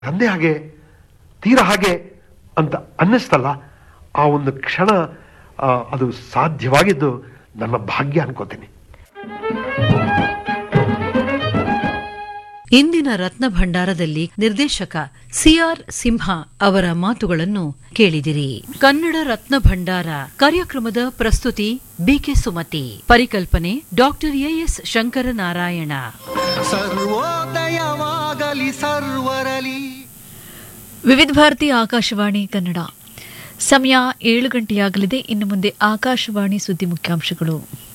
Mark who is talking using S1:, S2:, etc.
S1: ತಂದೆ ಹಾಗೆ ತೀರ ಹಾಗೆ ಅಂತ ಅನ್ನಿಸ್ತಲ್ಲ ಆ ಒಂದು ಕ್ಷಣ ಆ, ಅದು ಸಾಧ್ಯವಾಗಿದ್ದು ನನ್ನ ಭಾಗ್ಯ ಅನ್ಕೋತೀನಿ
S2: ಇಂದಿನ ರತ್ನ ಭಂಡಾರದಲ್ಲಿ ನಿರ್ದೇಶಕ ಸಿಆರ್ ಸಿಂಹ ಅವರ ಮಾತುಗಳನ್ನು ಕೇಳಿದಿರಿ ಕನ್ನಡ ರತ್ನ ಭಂಡಾರ ಕಾರ್ಯಕ್ರಮದ ಪ್ರಸ್ತುತಿ ಬಿಕೆ ಸುಮತಿ ಪರಿಕಲ್ಪನೆ ಡಾಕ್ಟರ್ ಎಎಸ್ ಶಂಕರನಾರಾಯಣ
S3: ಸರ್ವೋದಯವಾಗಲಿ ಸರ್ವರಲಿ
S4: ವಿವಿಧ ಭಾರತಿ ಆಕಾಶವಾಣಿ ಕನ್ನಡ ಸಮಯ ಏಳು ಗಂಟೆಯಾಗಲಿದೆ ಇನ್ನು ಮುಂದೆ ಆಕಾಶವಾಣಿ ಸುದ್ದಿ ಮುಖ್ಯಾಂಶಗಳು